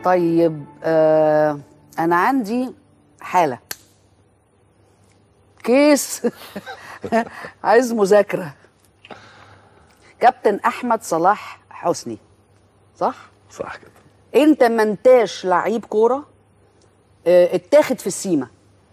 طيب آه انا عندي حاله كيس عايز مذاكره كابتن احمد صلاح حسني صح صح كده انت ما انتاش لعيب كوره آه، اتاخد في السيما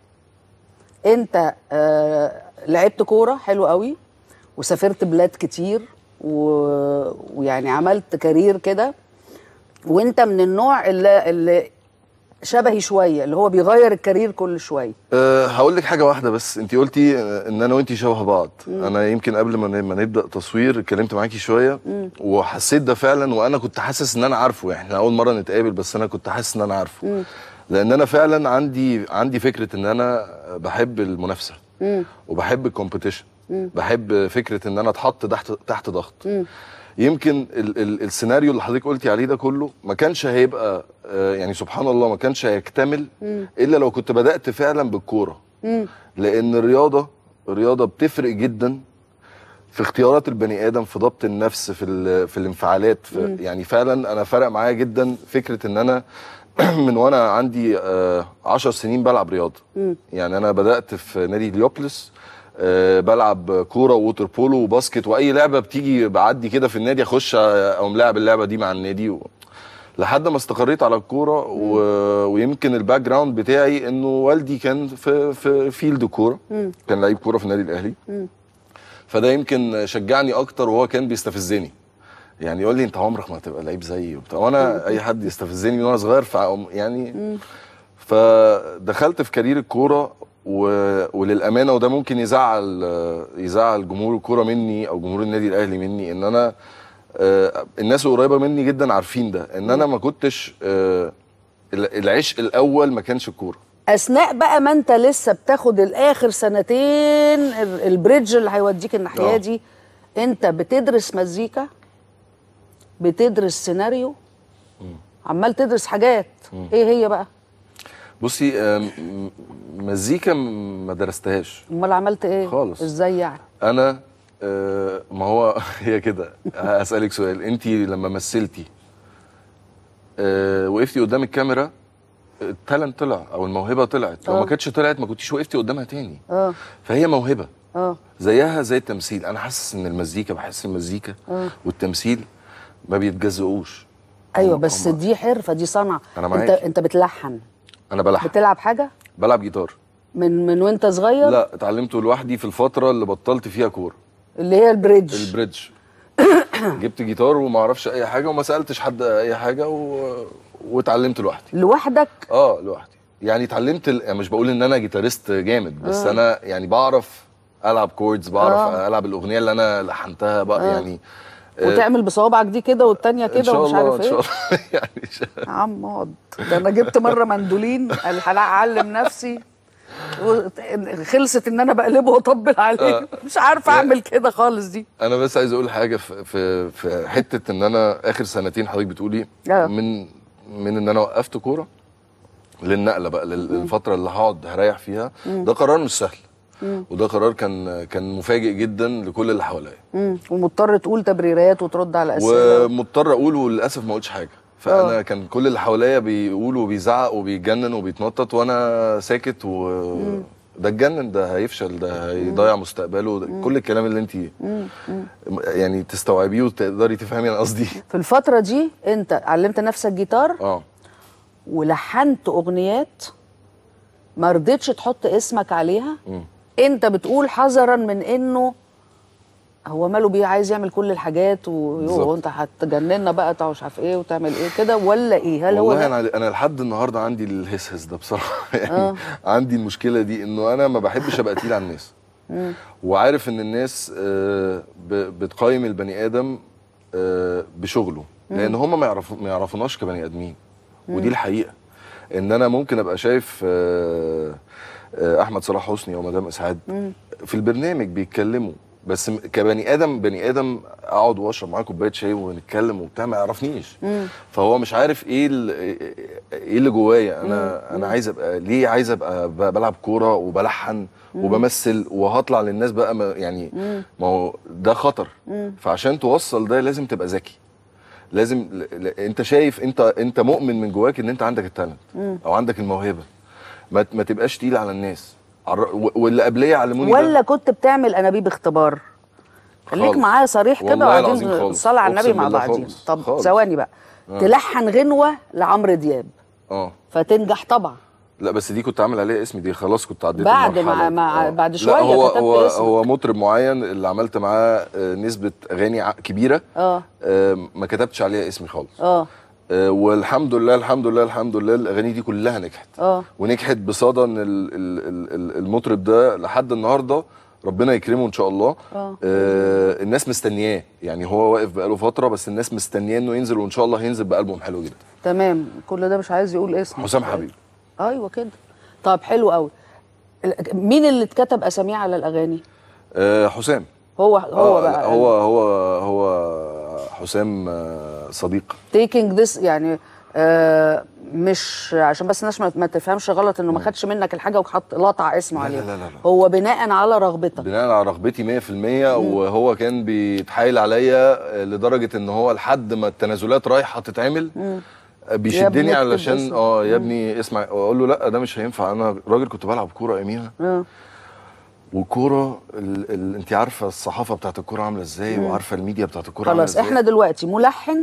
انت آه، لعبت كوره حلو قوي وسافرت بلاد كتير و... ويعني عملت كارير كده وانت من النوع اللي, اللي شبهي شويه اللي هو بيغير الكارير كل شويه أه هقول لك حاجه واحده بس انت قلتي آه، ان انا وانت شبه بعض انا يمكن قبل ما ن- ما نبدا تصوير اتكلمت معاكي شويه وحسيت ده فعلا وانا كنت حاسس ان انا عارفه يعني احنا اول مره نتقابل بس انا كنت حاسس ان انا عارفه لان انا فعلا عندي عندي فكره ان انا بحب المنافسه وبحب الكومبيتيشن بحب فكره ان انا اتحط تحت تحت ضغط يمكن ال ال السيناريو اللي حضرتك قلتي عليه ده كله ما كانش هيبقى آه، يعني سبحان الله ما كانش هيكتمل الا لو كنت بدات فعلا بالكوره لان الرياضه الرياضه بتفرق جدا في اختيارات البني ادم في ضبط النفس في ال- في الانفعالات في يعني فعلا انا فرق معايا جدا فكره ان انا من وانا عندي آه، عشر سنين بلعب رياضه يعني انا بدات في نادي ليوبلس آه، بلعب كوره ووتر بولو وباسكت واي لعبه بتيجي بعدي كده في النادي اخش اقوم لاعب اللعبه دي مع النادي و... لحد ما استقريت على الكوره و... ويمكن الباك جراوند بتاعي انه والدي كان في في فيلد كوره كان لعيب كوره في النادي الاهلي فده يمكن شجعني اكتر وهو كان بيستفزني يعني يقول لي انت عمرك ما هتبقى لعيب زيي وبتاع وانا اي حد يستفزني من وانا صغير فأقوم- يعني فدخلت في كارير الكوره و... وللامانه وده ممكن يزعل يزعل جمهور الكوره مني او جمهور النادي الاهلي مني ان انا آه، الناس القريبه مني جدا عارفين ده ان انا ما كنتش آه، العشق الاول ما كانش الكوره اثناء بقى ما انت لسه بتاخد الاخر سنتين ال- البريدج اللي هيوديك الناحيه آه. دي انت بتدرس مزيكا بتدرس سيناريو عمال تدرس حاجات ايه هي بقى بصي آم، م- مزيكا م- ما درستهاش امال عملت ايه خالص. ازاي يعني انا آه، ما هو هي كده هسألك سؤال انت لما مثلتي آه، وقفتي قدام الكاميرا التالنت طلع او الموهبه طلعت لو آه. ما كانتش طلعت ما كنتيش وقفتي قدامها تاني اه فهي موهبه اه زيها زي التمثيل انا حاسس ان المزيكا بحس المزيكا آه. والتمثيل ما بيتجزئوش ايوه هم- بس هم- دي حرفه دي صنعه أنا انت معاكي. انت بتلحن انا بلحن بتلعب حاجه بلعب جيتار من من وانت صغير لا اتعلمته لوحدي في الفتره اللي بطلت فيها كوره اللي هي البريدج البريدج جبت جيتار وما اعرفش اي حاجه وما سالتش حد اي حاجه و... واتعلمت لوحدي لوحدك اه لوحدي يعني اتعلمت ال... يعني مش بقول ان انا جيتاريست جامد بس آه. انا يعني بعرف العب كوردز بعرف آه. آه. العب الاغنيه اللي انا لحنتها بقى آه. آه. يعني آه، وتعمل بصوابعك دي كده والتانيه ان كده شاء ومش الله عارف ان ايه شاء الله يعني إن شاء يا عم اقعد ده انا جبت مره مندولين قال هعلم نفسي و- خلصت ان انا بقلبه واطبل عليه آه. مش عارفه اعمل كده خالص دي انا بس عايز اقول حاجه في في, في حته ان انا اخر سنتين حضرتك بتقولي آه. من من ان انا وقفت كوره للنقله بقى لل- للفتره اللي هقعد هريح فيها ده قرار مش سهل وده قرار كان كان مفاجئ جدا لكل اللي حواليا مم. ومضطر تقول تبريرات وترد على اسئله ومضطر اقول وللاسف ما قلتش حاجه فانا كان كل اللي حواليا بيقولوا وبيزعق وبيتجنن وبيتنطط وانا ساكت و ده اتجنن ده هيفشل ده هيضيع مستقبله ده كل الكلام اللي انت يعني تستوعبيه وتقدري تفهمي انا قصدي في الفتره دي انت علمت نفسك جيتار اه ولحنت اغنيات ما رضيتش تحط اسمك عليها انت بتقول حذرا من انه هو ماله بيه عايز يعمل كل الحاجات و- بالظبط. وانت هتجننا بقى تع- مش عارف ايه وتعمل ايه كده ولا ايه هل هو والله ده انا انا لحد النهارده عندي الهسهس ده بصراحه يعني عندي المشكله دي انه انا ما بحبش ابقى تقيل على الناس وعارف ان الناس آه، ب- بتقيم البني ادم آه، بشغله لان هم ما يعرفوا ما يعرفوناش كبني ادمين ودي الحقيقه ان انا ممكن ابقى شايف آه، آه، احمد صلاح حسني او مدام اسعاد في البرنامج بيتكلموا بس م- كبني ادم بني ادم اقعد واشرب معاه كوبايه شاي ونتكلم وبتاع ما يعرفنيش فهو مش عارف ايه ال- ايه اللي جوايا انا انا عايز ابقى ليه عايز ابقى ب- بلعب كوره وبلحن وبمثل وهطلع للناس بقى ما يعني ما هو ده خطر فعشان توصل ده لازم تبقى ذكي لازم ل... ل... انت شايف انت انت مؤمن من جواك ان انت عندك التالنت او عندك الموهبه ما, ت- ما تبقاش تقيل على الناس عر... و- واللي قبليه علموني ده. ولا كنت بتعمل انابيب اختبار خليك خالص. معايا صريح كده والله العظيم وبعدين خالص. صلي على النبي أقسم مع بالله بعضين خالص. طب خالص. ثواني بقى تلحن غنوه لعمرو دياب اه فتنجح طبعا لا بس دي كنت عامل عليها اسمي دي خلاص كنت عديت بعد المرحلة مع- دي. مع- آه. بعد لا، شوية هو كتبت هو اسمك. هو مطرب معين اللي عملت معاه آه، نسبه اغاني ع- كبيره اه آه، ما كتبتش عليها اسمي خالص اه آه، والحمد لله الحمد لله الحمد لله الاغاني دي كلها نجحت اه ونجحت بصدى ان ال- ال- ال- ال- المطرب ده لحد النهارده ربنا يكرمه ان شاء الله آه. آه الناس مستنياه يعني هو واقف بقاله فتره بس الناس مستنياه انه ينزل وان شاء الله هينزل بالبوم حلو جدا تمام كل ده مش عايز يقول اسمه حسام حبيب ايوه كده طب حلو قوي ال- مين اللي اتكتب اساميه على الاغاني آه حسام هو هو آه، لا، بقى هو هو هو حسام آه، صديق تيكينج ذس يعني آه مش عشان بس الناس ما- ما تفهمش غلط انه ما خدش منك الحاجه وحط لطع اسمه لا، عليها لا، لا، لا. هو بناء على رغبتك بناء على رغبتي 100% وهو كان بيتحايل عليا آه، لدرجه ان هو لحد ما التنازلات رايحه تتعمل آه، يا بيشدني ابني اكتب علشان اسمك. اه يا ابني اسمع واقول له لا ده مش هينفع انا راجل كنت بلعب كوره اياميها آه. والكوره ال... ال... انت عارفه الصحافه بتاعت الكوره عامله ازاي وعارفه الميديا بتاعت الكوره عامله خلاص ازاي احنا دلوقتي ملحن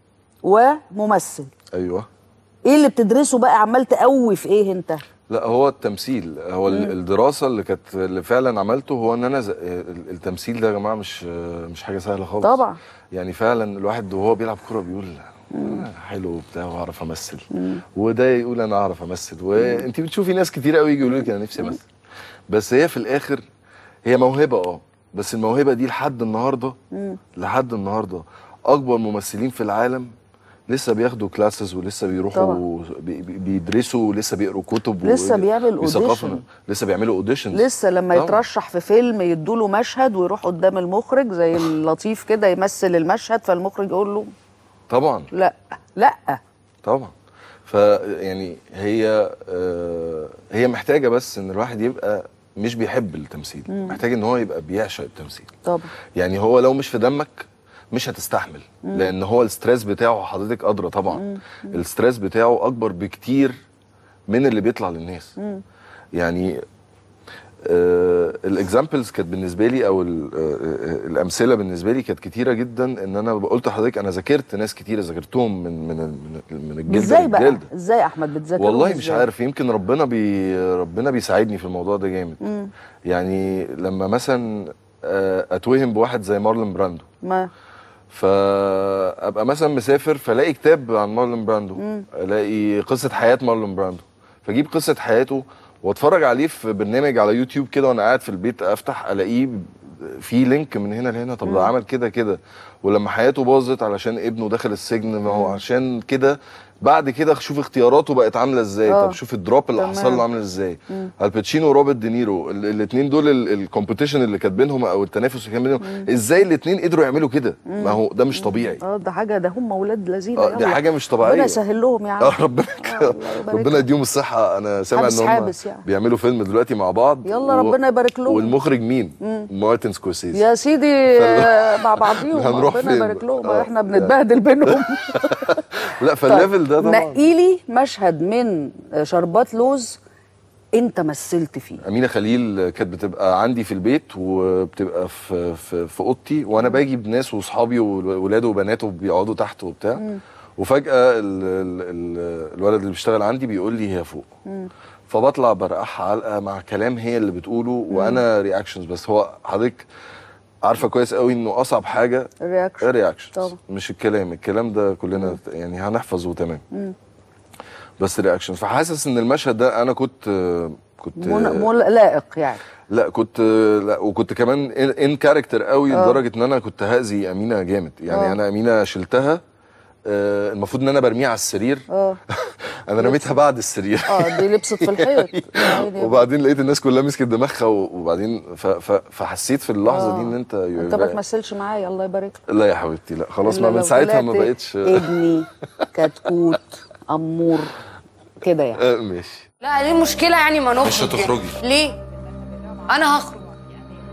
وممثل ايوه ايه اللي بتدرسه بقى عمال تقوي في ايه انت لا هو التمثيل هو ال- الدراسه اللي كانت اللي فعلا عملته هو ان انا ز... ال- التمثيل ده يا جماعه مش مش حاجه سهله خالص طبعا. يعني فعلا الواحد وهو بيلعب كوره بيقول آه، حلو وبتاع واعرف امثل وده يقول انا اعرف امثل وانت بتشوفي ناس كتير قوي يقولوا لك انا نفسي امثل بس هي في الاخر هي موهبه اه بس الموهبه دي لحد النهارده لحد النهارده اكبر ممثلين في العالم لسه بياخدوا كلاسز ولسه بيروحوا بي- بي- بيدرسوا ولسه بيقروا كتب لسه و- بيعمل بيثقفوا. audition. لسه بيعملوا اوديشنز لسه لما طبعا. يترشح في فيلم يدوله مشهد ويروح قدام المخرج زي اللطيف كده يمثل المشهد فالمخرج يقول له طبعا لا لا طبعا فيعني هي آه هي محتاجه بس ان الواحد يبقى مش بيحب التمثيل محتاج ان هو يبقى بيعشق التمثيل طبعا يعني هو لو مش في دمك مش هتستحمل لان هو الستريس بتاعه حضرتك ادرى طبعا الستريس بتاعه اكبر بكتير من اللي بيطلع للناس يعني الاكزامبلز كانت بالنسبه لي او ال- آه، آه، الامثله بالنسبه لي كانت كتيره جدا ان انا قلت لحضرتك انا ذاكرت ناس كتيره ذاكرتهم من من من, من الجلد ازاي بقى للجلد ازاي يا احمد بتذاكر والله مش عارف يمكن ربنا بي ربنا بيساعدني في الموضوع ده جامد يعني لما مثلا آه، اتوهم بواحد زي مارلون براندو ما فابقى مثلا مسافر فلاقي كتاب عن مارلون براندو الاقي قصه حياه مارلون براندو فاجيب قصه حياته واتفرج عليه في برنامج على يوتيوب كده وانا قاعد في البيت افتح الاقيه في لينك من هنا لهنا طب ده عمل كده كده ولما حياته باظت علشان ابنه دخل السجن ما هو عشان كده بعد كده شوف اختياراته بقت عامله ازاي آه. طب شوف الدروب اللي تمام. حصل له عامل ازاي الباتشينو وروبرت دينيرو الاثنين دول الكومبيتيشن اللي كانت بينهم او التنافس اللي كان بينهم ازاي الاثنين قدروا يعملوا كده ما هو ده مش طبيعي اه ده حاجه ده هم اولاد لذيذ آه، دي حاجة مش طبيعية. ربنا يسهل لهم يا عم اه ربنا آه، الله يبارك ربنا لك. يديهم الصحه انا سامع حابس ان هم حابس يعني. بيعملوا فيلم دلوقتي مع بعض يلا ربنا يبارك لهم. والمخرج مين مارتن سكورسيزي يا سيدي آه، مع بعضيهم هنروح ربنا فين يبارك بقى؟ لهم آه، احنا بنتبهدل بينهم لا فالليفل ده طبعا نقي لي مشهد من شربات لوز انت مثلت فيه امينه خليل كانت بتبقى عندي في البيت وبتبقى في في, في اوضتي وانا باجي بناس واصحابي وولاده وبناته بيقعدوا تحت وبتاع وفجاه ال ال ال الولد اللي بيشتغل عندي بيقول لي هي فوق فبطلع برقعها علقه مع كلام هي اللي بتقوله وانا رياكشنز بس هو حضرتك عارفه كويس قوي انه اصعب حاجه الرياكشن الرياكشنز طبعا. مش الكلام الكلام ده كلنا يعني هنحفظه تمام بس الرياكشنز فحاسس ان المشهد ده انا كنت كنت من- مل- لائق يعني لا كنت لا وكنت كمان ان كاركتر قوي لدرجه ان انا كنت هاذي امينه جامد يعني آه. انا امينه شلتها آه، المفروض ان انا برميها على السرير اه انا رميتها بعد السرير اه دي لبست في الحيط يا عيني. وبعدين لقيت الناس كلها مسكت دماغها و- وبعدين ف- ف- فحسيت في اللحظه آه. دي ان انت انت ما تمثلش معايا الله يبارك لك لا يا حبيبتي لا خلاص ما إلا من لو ساعتها ما طلعت بقتش ابني كتكوت امور كده يعني آه، ماشي لا دي مشكلة يعني ما نخرج مش هتخرجي. ليه؟ أنا هخرج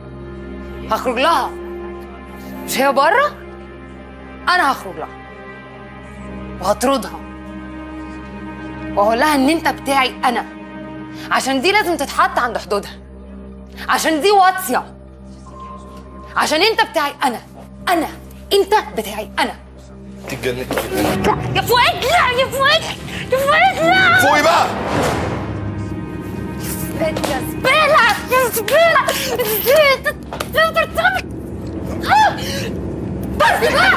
هخرج لها مش هي بره؟ أنا هخرج لها وهطردها واقول لها ان انت بتاعي انا عشان دي لازم تتحط عند حدودها عشان دي واطيه عشان انت بتاعي انا انا انت بتاعي انا تتجنن يا فؤاد لا يا فؤاد يا فؤاد لا فوقي بقى يا زبالة يا زبالة ازاي تقدر تعمل آه! بس بقى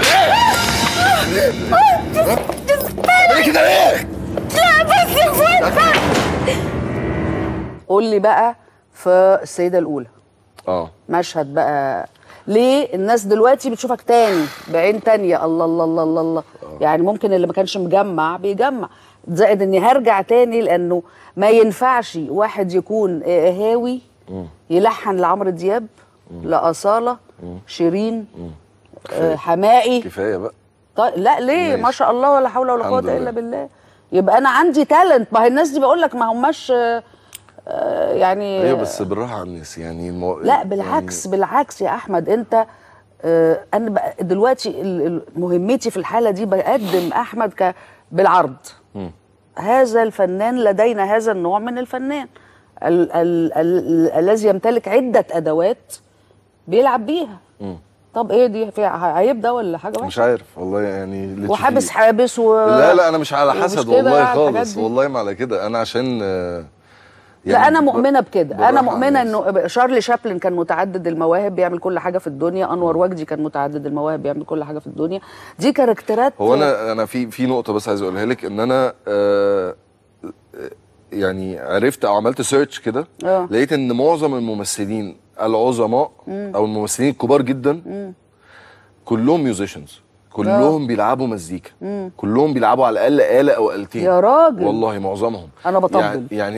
يا زبالة ليه كده ليه؟ لا بس يا فؤاد بقى. قول لي بقى في السيده الاولى اه مشهد بقى ليه الناس دلوقتي بتشوفك تاني بعين تانية الله الله الله الله, الله. يعني ممكن اللي ما كانش مجمع بيجمع زائد اني هرجع تاني لانه ما ينفعش واحد يكون آه، هاوي يلحن لعمرو دياب لأصالة شيرين آه، حمائي كفايه بقى طيب لا ليه ماشي. ما شاء الله ولا حول ولا الحمد قوه لله. الا بالله يبقى انا عندي تالنت ما هي الناس دي بقول لك ما هماش آه، آه، يعني ايوه بس بالراحه على الناس يعني المو... لا بالعكس بالعكس يا احمد انت آه، انا بقى دلوقتي ال- ال- مهمتي في الحاله دي بقدم احمد ك بالعرض هذا الفنان لدينا هذا النوع من الفنان ال- ال- ال- الذي يمتلك عده ادوات بيلعب بيها طب ايه دي في عيب ده ولا حاجه مش وحشه عارف والله يعني اللي وحابس تشوفيه. حابس و لا لا انا مش على ومش حسد كده والله يعني الحاجات خالص دي. والله ما على كده انا عشان آه، لا انا ب- مؤمنه بكده بالراحة انا على مؤمنه الناس. انه شارلي شابلن كان متعدد المواهب بيعمل كل حاجه في الدنيا انور وجدي كان متعدد المواهب بيعمل كل حاجه في الدنيا دي كاركترات هو انا انا في في نقطه بس عايز اقولها لك ان انا آه آه، يعني عرفت او عملت سيرش كده آه. لقيت ان معظم الممثلين العظماء او الممثلين الكبار جدا كلهم ميوزيشنز كلهم بيلعبوا مزيكا كلهم بيلعبوا على الاقل آلة او آلتين يا راجل. والله معظمهم أنا بطبل. يعني, يعني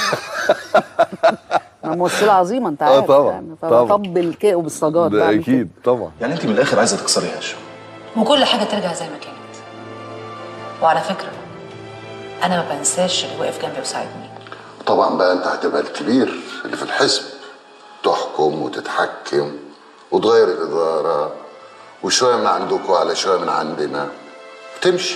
انا ممثله عظيمه انت آه عارف طبعاً، يعني طبعاً. فبطبل كده وبالصاجات ده بعمل اكيد طبعا يعني انت من الاخر عايزه تكسري هاشم وكل حاجة ترجع زي ما كانت وعلى فكرة أنا ما بنساش اللي وقف جنبي وساعدني طبعا بقى انت هتبقى الكبير اللي في الحزب تحكم وتتحكم وتغير الاداره وشويه من عندكم على شويه من عندنا تمشي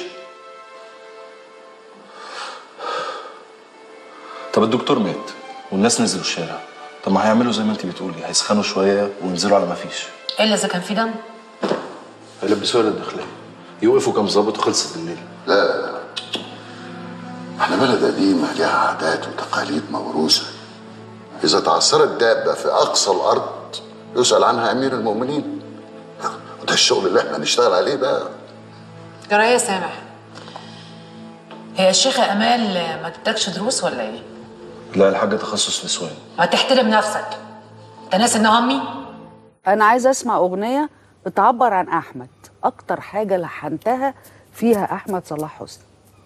طب الدكتور مات والناس نزلوا الشارع طب ما هيعملوا زي ما انت بتقولي هيسخنوا شويه وينزلوا على ما فيش إلا إذا كان في دم هيلبسوها للداخليه يوقفوا كام ظابط وخلصت الليله لا لا لا احنا بلد قديمة لها عادات وتقاليد موروثة إذا تعثرت دابة في أقصى الأرض يسأل عنها أمير المؤمنين وده الشغل اللي احنا هنشتغل عليه بقى جراية سامح هي الشيخة أمال ما تدكش دروس ولا إيه؟ لا الحاجه تخصص نسوان ما تحترم نفسك أنت ناس إن أمي؟ انا عايزه اسمع اغنيه بتعبر عن احمد اكتر حاجه لحنتها فيها احمد صلاح حسني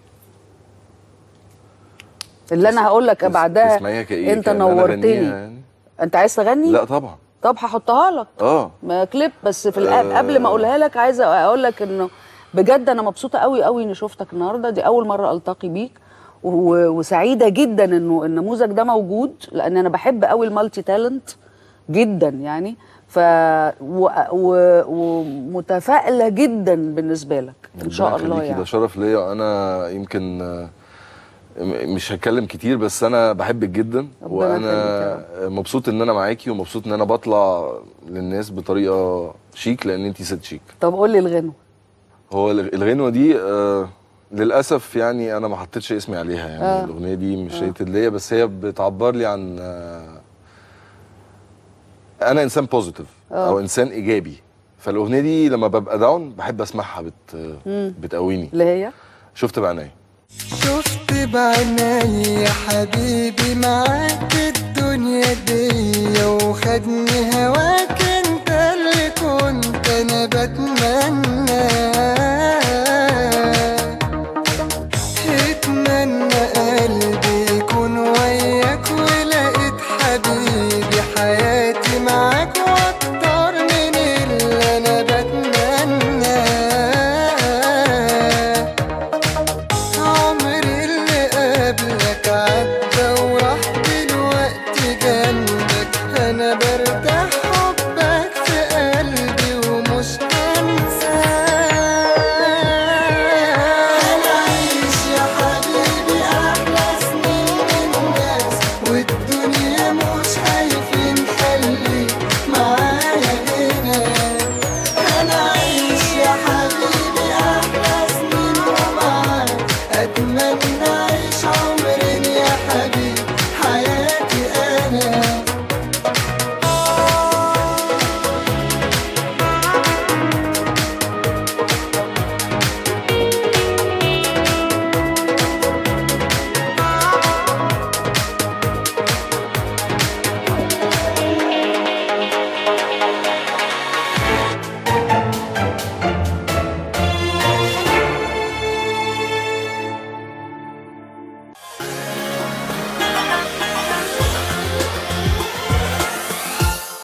اللي انا هقول لك تس- بعدها تسمعيها كإيه؟ انت كأن أنا نورتني أغنيها يعني؟ انت عايز تغني لا طبعا طب هحطها لك اه ما كليب بس في الآن قبل ما اقولها لك عايزه اقول لك انه بجد انا مبسوطه قوي قوي اني شفتك النهارده دي اول مره التقي بيك و- وسعيده جدا انه النموذج ده موجود لان انا بحب قوي المالتي تالنت جدا يعني ف و... و... ومتفائله جدا بالنسبه لك ان شاء ربنا الله يخليكي، يعني ده شرف ليا انا يمكن آه، م- مش هتكلم كتير بس انا بحبك جدا ربنا وانا مبسوط ان انا معاكي ومبسوط ان انا بطلع للناس بطريقه شيك لان انتي ست شيك طب قول لي الغنوه هو الغ- الغنوه دي آه للاسف يعني انا ما حطيتش اسمي عليها يعني آه. آه. الاغنيه دي مش ريتد ليا بس هي بتعبر لي عن آه انا انسان بوزيتيف او انسان ايجابي فالاغنيه دي لما ببقى داون بحب اسمعها بت بتقويني اللي هي شفت بعيني شفت بعيني يا حبيبي معاك الدنيا دي وخدني